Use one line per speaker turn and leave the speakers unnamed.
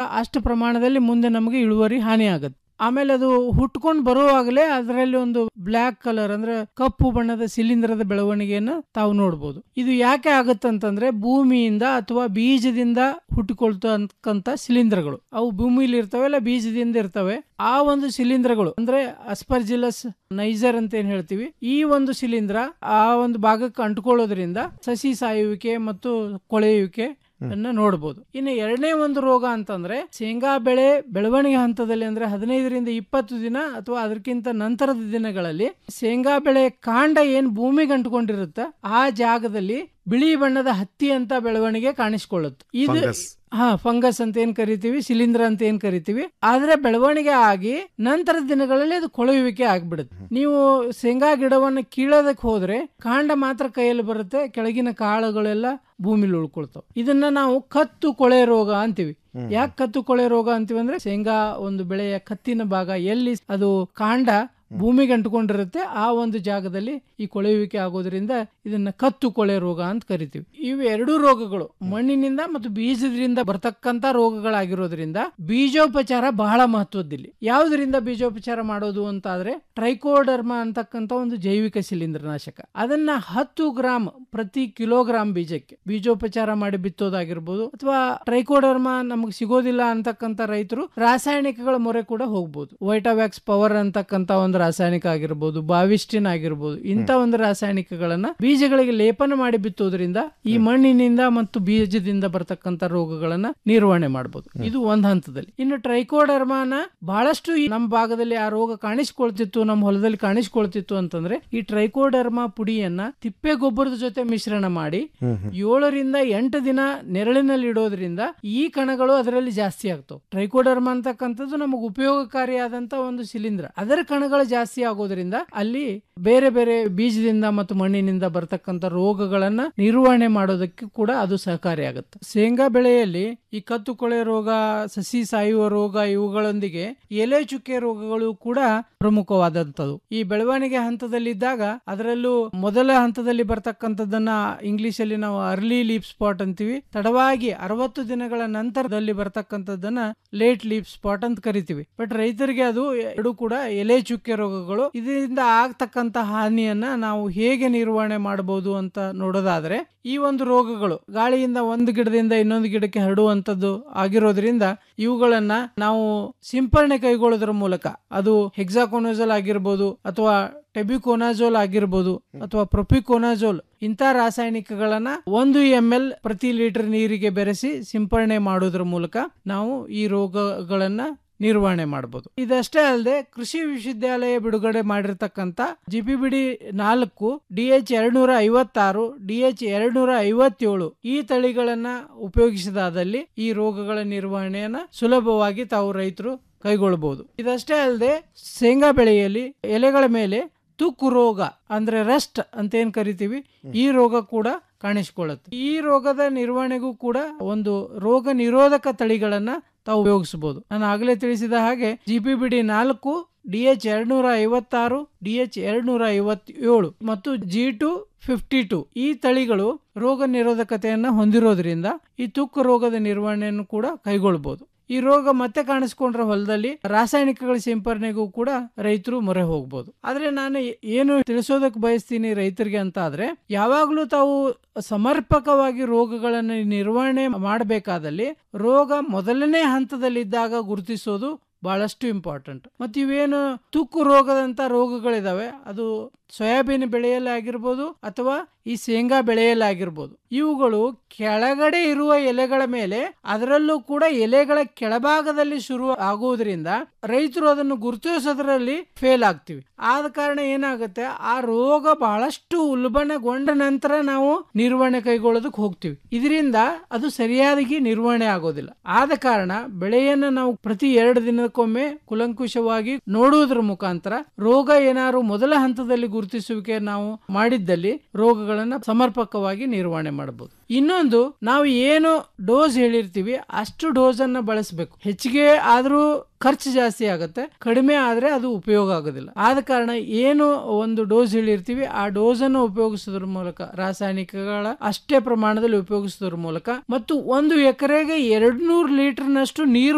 ಅಷ್ಟು ಪ್ರಮಾಣದಲ್ಲಿ ಮುಂದೆ ನಮಗೆ ಇಳುವರಿ ಹಾನಿ ಆಗುತ್ತೆ ಆಮೇಲೆ ಅದು ಹುಟ್ಕೊಂಡು ಬರುವಾಗಲೇ ಅದರಲ್ಲಿ ಒಂದು ಬ್ಲ್ಯಾಕ್ ಕಲರ್ ಅಂದ್ರೆ ಕಪ್ಪು ಬಣ್ಣದ ಶಿಲೀಂಧ್ರದ ಬೆಳವಣಿಗೆಯನ್ನ ತಾವು ನೋಡ್ಬೋದು ಇದು ಯಾಕೆ ಆಗುತ್ತಂತಂದ್ರೆ ಭೂಮಿಯಿಂದ ಅಥವಾ ಬೀಜದಿಂದ ಹುಟ್ಟಿಕೊಳ್ತಕ್ಕಂತ ಶಿಲೀಂಧ್ರಗಳು ಅವು ಭೂಮಿಲಿ ಇರ್ತವೆ ಇಲ್ಲ ಬೀಜದಿಂದ ಇರ್ತವೆ ಆ ಒಂದು ಶಿಲೀಂಧ್ರಗಳು ಅಂದ್ರೆ ಅಸ್ಪರ್ಜಿಲಸ್ ನೈಜರ್ ಅಂತ ಏನ್ ಹೇಳ್ತೀವಿ ಈ ಒಂದು ಶಿಲೀಂಧ್ರ ಆ ಒಂದು ಭಾಗಕ್ಕೆ ಅಂಟ್ಕೊಳ್ಳೋದ್ರಿಂದ ಸಸಿ ಸಾಯುವಿಕೆ ಮತ್ತು ಕೊಳೆಯುವಿಕೆ ಅನ್ನ ನೋಡಬಹುದು ಇನ್ನು ಎರಡನೇ ಒಂದು ರೋಗ ಅಂತಂದ್ರೆ ಶೇಂಗಾ ಬೆಳೆ ಬೆಳವಣಿಗೆ ಹಂತದಲ್ಲಿ ಅಂದ್ರೆ ಹದಿನೈದರಿಂದ ಇಪ್ಪತ್ತು ದಿನ ಅಥವಾ ಅದಕ್ಕಿಂತ ನಂತರದ ದಿನಗಳಲ್ಲಿ ಶೇಂಗಾ ಬೆಳೆ ಕಾಂಡ ಏನ್ ಭೂಮಿಗೆ ಅಂಟ್ಕೊಂಡಿರುತ್ತೆ ಆ ಜಾಗದಲ್ಲಿ ಬಿಳಿ ಬಣ್ಣದ ಹತ್ತಿ ಅಂತ ಬೆಳವಣಿಗೆ ಕಾಣಿಸ್ಕೊಳ್ಳುತ್ತೆ ಇದು
Fungus.
ಹಾ ಫಂಗಸ್ ಅಂತ ಏನ್ ಕರಿತೀವಿ ಶಿಲೀಂಧ್ರ ಅಂತ ಏನ್ ಕರಿತೀವಿ ಆದ್ರೆ ಬೆಳವಣಿಗೆ ಆಗಿ ನಂತರದ ದಿನಗಳಲ್ಲಿ ಅದು ಕೊಳೆಯುವಿಕೆ ಆಗ್ಬಿಡುತ್ತೆ ನೀವು ಶೇಂಗಾ ಗಿಡವನ್ನು ಕೀಳೋದಕ್ಕೆ ಹೋದ್ರೆ ಕಾಂಡ ಮಾತ್ರ ಕೈಯಲ್ಲಿ ಬರುತ್ತೆ ಕೆಳಗಿನ ಕಾಳುಗಳೆಲ್ಲ ಭೂಮಿಲಿ ಉಳ್ಕೊಳ್ತಾವ ಇದನ್ನ ನಾವು ಕತ್ತು ಕೊಳೆ ರೋಗ ಅಂತೀವಿ ಯಾಕೆ ಕತ್ತು ಕೊಳೆ ರೋಗ ಅಂತೀವಿ ಅಂದ್ರೆ ಶೇಂಗಾ ಒಂದು ಬೆಳೆಯ ಕತ್ತಿನ ಭಾಗ ಎಲ್ಲಿ ಅದು ಕಾಂಡ ಭೂಮಿಗೆ ಅಂಟ್ಕೊಂಡಿರುತ್ತೆ ಆ ಒಂದು ಜಾಗದಲ್ಲಿ ಈ ಕೊಳೆಯುವಿಕೆ ಆಗೋದ್ರಿಂದ ಇದನ್ನ ಕತ್ತು ಕೊಳೆ ರೋಗ ಅಂತ ಕರಿತೀವಿ ಇವು ಎರಡೂ ರೋಗಗಳು ಮಣ್ಣಿನಿಂದ ಮತ್ತು ಬೀಜದಿಂದ ಬರ್ತಕ್ಕಂತ ರೋಗಗಳಾಗಿರೋದ್ರಿಂದ ಬೀಜೋಪಚಾರ ಬಹಳ ಮಹತ್ವದ್ದಿಲ್ಲಿ ಯಾವುದರಿಂದ ಬೀಜೋಪಚಾರ ಮಾಡೋದು ಅಂತ ಆದ್ರೆ ಟ್ರೈಕೋಡರ್ಮ ಅಂತಕ್ಕಂತ ಒಂದು ಜೈವಿಕ ಶಿಲೀಂಧ್ರನಾಶಕ ಅದನ್ನ ಹತ್ತು ಗ್ರಾಮ್ ಪ್ರತಿ ಕಿಲೋಗ್ರಾಮ್ ಬೀಜಕ್ಕೆ ಬೀಜೋಪಚಾರ ಮಾಡಿ ಬಿತ್ತೋದಾಗಿರ್ಬೋದು ಅಥವಾ ಟ್ರೈಕೋಡರ್ಮ ನಮಗೆ ಸಿಗೋದಿಲ್ಲ ಅಂತಕ್ಕಂತ ರೈತರು ರಾಸಾಯನಿಕಗಳ ಮೊರೆ ಕೂಡ ಹೋಗ್ಬೋದು ವೈಟಾವ್ಯಾಕ್ಸ್ ಪವರ್ ಅಂತಕ್ಕಂತ ಒಂದು ರಾಸಾಯನಿಕ ಆಗಿರ್ಬೋದು ಬಾವಿಸ್ಟಿನ್ ಆಗಿರ್ಬೋದು ಇಂಥ ಒಂದು ರಾಸಾಯನಿಕಗಳನ್ನ ಬೀಜಗಳಿಗೆ ಲೇಪನ ಮಾಡಿ ಬಿತ್ತೋದ್ರಿಂದ ಈ ಮಣ್ಣಿನಿಂದ ಮತ್ತು ಬೀಜದಿಂದ ಬರ್ತಕ್ಕಂತ ರೋಗಗಳನ್ನ ನಿರ್ವಹಣೆ ಮಾಡಬಹುದು ಇದು ಒಂದ್ ಹಂತದಲ್ಲಿ ಇನ್ನು ಟ್ರೈಕೋಡರ್ಮಾನ ಬಹಳಷ್ಟು ಈ ನಮ್ಮ ಭಾಗದಲ್ಲಿ ಆ ರೋಗ ಕಾಣಿಸ್ಕೊಳ್ತಿತ್ತು ನಮ್ಮ ಹೊಲದಲ್ಲಿ ಕಾಣಿಸ್ಕೊಳ್ತಿತ್ತು ಅಂತಂದ್ರೆ ಈ ಟ್ರೈಕೋಡರ್ಮಾ ಪುಡಿಯನ್ನ ತಿಪ್ಪೆ ಗೊಬ್ಬರದ ಜೊತೆ ಮಿಶ್ರಣ ಮಾಡಿ ಏಳರಿಂದ ಎಂಟು ದಿನ ನೆರಳಿನಲ್ಲಿ ಇಡೋದ್ರಿಂದ ಈ ಕಣಗಳು ಅದರಲ್ಲಿ ಜಾಸ್ತಿ ಆಗ್ತವೆ ಟ್ರೈಕೋಡರ್ಮಾ ಅಂತಕ್ಕಂಥದ್ದು ನಮಗೆ ಉಪಯೋಗಕಾರಿಯಾದಂತ ಒಂದು ಶಿಲೀಂಧ್ರ ಅದರ ಕಣಗಳು ಜಾಸ್ತಿ ಆಗೋದ್ರಿಂದ ಅಲ್ಲಿ ಬೇರೆ ಬೇರೆ ಬೀಜದಿಂದ ಮತ್ತು ಮಣ್ಣಿನಿಂದ ಬರ್ತಕ್ಕಂಥ ರೋಗಗಳನ್ನ ನಿರ್ವಹಣೆ ಮಾಡೋದಕ್ಕೆ ಕೂಡ ಅದು ಸಹಕಾರಿಯಾಗುತ್ತೆ ಶೇಂಗಾ ಬೆಳೆಯಲ್ಲಿ ಈ ಕತ್ತು ಕೊಳೆ ರೋಗ ಸಸಿ ಸಾಯುವ ರೋಗ ಇವುಗಳೊಂದಿಗೆ ಎಲೆ ಚುಕ್ಕೆ ರೋಗಗಳು ಕೂಡ ಪ್ರಮುಖವಾದಂತದ್ದು ಈ ಬೆಳವಣಿಗೆ ಹಂತದಲ್ಲಿದ್ದಾಗ ಅದರಲ್ಲೂ ಮೊದಲ ಹಂತದಲ್ಲಿ ಬರ್ತಕ್ಕಂಥದ್ದನ್ನ ಇಂಗ್ಲಿಷ್ ಅಲ್ಲಿ ನಾವು ಅರ್ಲಿ ಲೀಪ್ ಸ್ಪಾಟ್ ಅಂತೀವಿ ತಡವಾಗಿ ಅರವತ್ತು ದಿನಗಳ ನಂತರದಲ್ಲಿ ಬರ್ತಕ್ಕಂಥದ್ದನ್ನ ಲೇಟ್ ಲೀಪ್ ಸ್ಪಾಟ್ ಅಂತ ಕರಿತೀವಿ ಬಟ್ ರೈತರಿಗೆ ಅದು ಎರಡು ಕೂಡ ಎಲೆ ಚುಕ್ಕೆ ರೋಗಗಳು ಇದರಿಂದ ಆಗ್ತಕ್ಕಂತ ಹಾನಿಯನ್ನ ನಾವು ಹೇಗೆ ನಿರ್ವಹಣೆ ಮಾಡಬಹುದು ಅಂತ ನೋಡೋದಾದ್ರೆ ಈ ಒಂದು ರೋಗಗಳು ಗಾಳಿಯಿಂದ ಒಂದು ಗಿಡದಿಂದ ಇನ್ನೊಂದು ಗಿಡಕ್ಕೆ ಹರಡುವಂತದ್ದು ಆಗಿರೋದ್ರಿಂದ ಇವುಗಳನ್ನ ನಾವು ಸಿಂಪರಣೆ ಕೈಗೊಳ್ಳೋದ್ರ ಮೂಲಕ ಅದು ಹೆಕ್ಸಾಕೋನೋಜಲ್ ಆಗಿರ್ಬೋದು ಅಥವಾ ಟೆಬಿಕೋನಾಜೋಲ್ ಆಗಿರ್ಬೋದು ಅಥವಾ ಪ್ರೊಪಿಕೋನಾಜೋಲ್ ಇಂಥ ರಾಸಾಯನಿಕಗಳನ್ನ ಒಂದು ಎಂ ಎಲ್ ಪ್ರತಿ ಲೀಟರ್ ನೀರಿಗೆ ಬೆರೆಸಿ ಸಿಂಪರಣೆ ಮಾಡೋದ್ರ ಮೂಲಕ ನಾವು ಈ ರೋಗಗಳನ್ನ ನಿರ್ವಹಣೆ ಮಾಡಬಹುದು ಇದಷ್ಟೇ ಅಲ್ಲದೆ ಕೃಷಿ ವಿಶ್ವವಿದ್ಯಾಲಯ ಬಿಡುಗಡೆ ಮಾಡಿರ್ತಕ್ಕಂಥ ಜಿಪಿಬಿಡಿ ನಾಲ್ಕು ಡಿಎಚ್ ಎರಡ್ನೂರ ಐವತ್ತಾರು ಡಿಎಚ್ ಎರಡ್ನೂರ ಐವತ್ತೇಳು ಈ ತಳಿಗಳನ್ನ ಉಪಯೋಗಿಸಿದಾದಲ್ಲಿ ಈ ರೋಗಗಳ ನಿರ್ವಹಣೆಯನ್ನ ಸುಲಭವಾಗಿ ತಾವು ರೈತರು ಕೈಗೊಳ್ಳಬಹುದು ಇದಷ್ಟೇ ಅಲ್ಲದೆ ಶೇಂಗಾ ಬೆಳೆಯಲ್ಲಿ ಎಲೆಗಳ ಮೇಲೆ ತುಕ್ಕು ರೋಗ ಅಂದ್ರೆ ರಸ್ಟ್ ಅಂತ ಏನ್ ಕರಿತೀವಿ ಈ ರೋಗ ಕೂಡ ಕಾಣಿಸಿಕೊಳ್ಳುತ್ತೆ ಈ ರೋಗದ ನಿರ್ವಹಣೆಗೂ ಕೂಡ ಒಂದು ರೋಗ ನಿರೋಧಕ ತಳಿಗಳನ್ನ ತಾವು ಉಪಯೋಗಿಸಬಹುದು ನಾನು ಆಗಲೇ ತಿಳಿಸಿದ ಹಾಗೆ ಜಿಪಿಬಿಡಿ ನಾಲ್ಕು ಡಿಎಚ್ ಎರಡ್ನೂರ ಐವತ್ತಾರು ಡಿಎಚ್ ಎರಡ್ನೂರ ಐವತ್ತೇಳು ಮತ್ತು ಜಿ ಟು ಫಿಫ್ಟಿ ಟು ಈ ತಳಿಗಳು ರೋಗ ನಿರೋಧಕತೆಯನ್ನ ಹೊಂದಿರೋದ್ರಿಂದ ಈ ತುಕ್ಕು ರೋಗದ ನಿರ್ವಹಣೆಯನ್ನು ಕೂಡ ಕೈಗೊಳ್ಳಬಹುದು ಈ ರೋಗ ಮತ್ತೆ ಕಾಣಿಸ್ಕೊಂಡ್ರೆ ಹೊಲದಲ್ಲಿ ರಾಸಾಯನಿಕಗಳ ಸಿಂಪರಣೆಗೂ ಕೂಡ ರೈತರು ಮೊರೆ ಹೋಗ್ಬೋದು ಆದ್ರೆ ನಾನು ಏನು ತಿಳಿಸೋದಕ್ಕೆ ಬಯಸ್ತೀನಿ ರೈತರಿಗೆ ಅಂತ ಆದ್ರೆ ಯಾವಾಗ್ಲೂ ತಾವು ಸಮರ್ಪಕವಾಗಿ ರೋಗಗಳನ್ನು ನಿರ್ವಹಣೆ ಮಾಡಬೇಕಾದಲ್ಲಿ ರೋಗ ಮೊದಲನೇ ಹಂತದಲ್ಲಿದ್ದಾಗ ಗುರುತಿಸೋದು ಬಹಳಷ್ಟು ಇಂಪಾರ್ಟೆಂಟ್ ಮತ್ತು ಇವೇನು ತುಕ್ಕು ರೋಗದಂತ ರೋಗಗಳಿದಾವೆ ಅದು ಸೋಯಾಬೀನ್ ಬೆಳೆಯಲ್ಲಿ ಆಗಿರ್ಬೋದು ಅಥವಾ ಈ ಶೇಂಗಾ ಬೆಳೆಯಲ್ಲಿ ಆಗಿರ್ಬೋದು ಇವುಗಳು ಕೆಳಗಡೆ ಇರುವ ಎಲೆಗಳ ಮೇಲೆ ಅದರಲ್ಲೂ ಕೂಡ ಎಲೆಗಳ ಕೆಳಭಾಗದಲ್ಲಿ ಶುರು ಆಗುವುದರಿಂದ ರೈತರು ಅದನ್ನು ಗುರುತಿಸೋದ್ರಲ್ಲಿ ಫೇಲ್ ಆಗ್ತೀವಿ ಆದ ಕಾರಣ ಏನಾಗುತ್ತೆ ಆ ರೋಗ ಬಹಳಷ್ಟು ಉಲ್ಬಣಗೊಂಡ ನಂತರ ನಾವು ನಿರ್ವಹಣೆ ಕೈಗೊಳ್ಳೋದಕ್ಕೆ ಹೋಗ್ತೀವಿ ಇದರಿಂದ ಅದು ಸರಿಯಾಗಿ ನಿರ್ವಹಣೆ ಆಗೋದಿಲ್ಲ ಆದ ಕಾರಣ ಬೆಳೆಯನ್ನ ನಾವು ಪ್ರತಿ ಎರಡು ದಿನಕ್ಕೊಮ್ಮೆ ಕುಲಂಕುಷವಾಗಿ ನೋಡುವುದರ ಮುಖಾಂತರ ರೋಗ ಏನಾದ್ರು ಮೊದಲ ಹಂತದಲ್ಲಿ ಗುರುತಿಸುವಿಕೆ ನಾವು ಮಾಡಿದ್ದಲ್ಲಿ ರೋಗಗಳನ್ನ ಸಮರ್ಪಕವಾಗಿ ನಿರ್ವಹಣೆ ಮಾಡಬಹುದು ಇನ್ನೊಂದು ನಾವು ಏನು ಡೋಸ್ ಹೇಳಿರ್ತೀವಿ ಅಷ್ಟು ಡೋಸ್ ಅನ್ನ ಬಳಸಬೇಕು ಹೆಚ್ಚಿಗೆ ಆದ್ರೂ ಖರ್ಚು ಜಾಸ್ತಿ ಆಗುತ್ತೆ ಕಡಿಮೆ ಆದ್ರೆ ಅದು ಉಪಯೋಗ ಆಗೋದಿಲ್ಲ ಆದ ಕಾರಣ ಏನು ಒಂದು ಡೋಸ್ ಹೇಳಿರ್ತೀವಿ ಆ ಡೋಸ್ ಅನ್ನು ಉಪಯೋಗಿಸೋದ್ರ ಮೂಲಕ ರಾಸಾಯನಿಕಗಳ ಅಷ್ಟೇ ಪ್ರಮಾಣದಲ್ಲಿ ಉಪಯೋಗಿಸೋದ್ರ ಮೂಲಕ ಮತ್ತು ಒಂದು ಎಕರೆಗೆ ಎರಡ್ ನೂರು ಲೀಟರ್ನಷ್ಟು ನೀರು